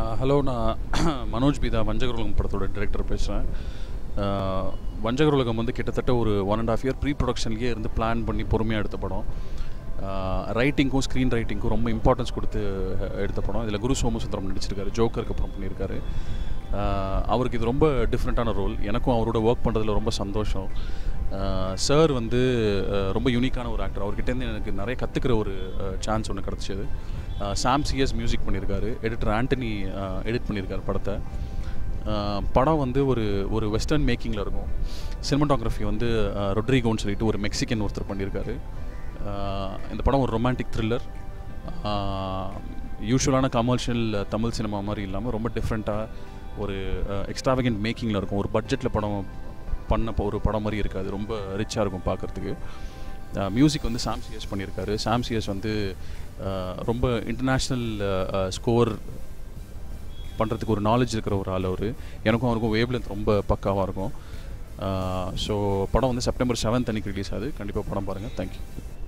hello நான் மனோஜ் பீதா வஞ்சகருலகம் படத்தோட director பேசுகிறேன் வஞ்சகருலகம் வந்து கிட்டத்தட்ட ஒரு one and half year pre ப்ரொடக்ஷன்லேயே இருந்து பிளான் பண்ணி பொறுமையாக எடுத்த படம் ரைட்டிங்க்கும் ஸ்க்ரீன் ரைட்டிங்க்கும் ரொம்ப இம்பார்ட்டன்ஸ் கொடுத்து எடுத்த படம் இதில் குரு சோமசுந்தரம் நடிச்சிருக்காரு ஜோக்கருக்கு அப்புறம் பண்ணியிருக்காரு ஆஹ் அவருக்கு இது ரொம்ப டிஃப்ரெண்ட்டான ரோல் எனக்கும் அவரோட ஒர்க் பண்ணுறதுல ரொம்ப சந்தோஷம் சார் வந்து ஆஹ் ரொம்ப யூனிக்கான ஒரு ஆக்டர் அவர்கிட்டேருந்து எனக்கு நிறைய கற்றுக்கிற ஒரு சான்ஸ் ஒன்று கிடச்சிது சாம் சிஎஸ் மியூசிக் பண்ணியிருக்காரு எடிட்டர் ஆண்டனி எடிட் பண்ணியிருக்காரு படத்தை ஆஹ் படம் வந்து ஒரு ஒரு வெஸ்டர்ன் மேக்கிங்கில் இருக்கும் சினிமாட்டோகிராஃபி வந்து ரொட்ரிகோன்னு சொல்லிட்டு ஒரு மெக்சிகன் ஒருத்தர் பண்ணியிருக்காரு ஆஹ் இந்த படம் ஒரு ரொமான்டிக் த்ரில்லர் யூஸ்வலான கமர்ஷியல் தமிழ் சினிமா மாதிரி இல்லாமல் ரொம்ப டிஃப்ரெண்ட்டாக ஒரு எக்ஸ்ட்ராவகண்ட் மேக்கிங்கில் இருக்கும் ஒரு பட்ஜெட்டில் படம் பண்ண ஒரு படம் மாதிரி இருக்காது ரொம்ப ரிச்சாக இருக்கும் பார்க்குறதுக்கு மியூசிக் வந்து சாம் சிஎஸ் பண்ணியிருக்காரு சாம் சிஎஸ் வந்து ஆஹ் ரொம்ப இன்டர்நேஷ்னல் ஸ்கோர் பண்ணுறதுக்கு ஒரு நாலேஜ் இருக்கிற ஒரு ஆள் அவர் எனக்கும் அவருக்கும் வேவ்லென்த் ரொம்ப பக்காவாக இருக்கும் ஸோ படம் வந்து செப்டம்பர் செவன்த் அன்னைக்கு ரிலீஸ் ஆகுது கண்டிப்பாக படம் பாருங்கள் தேங்க்யூ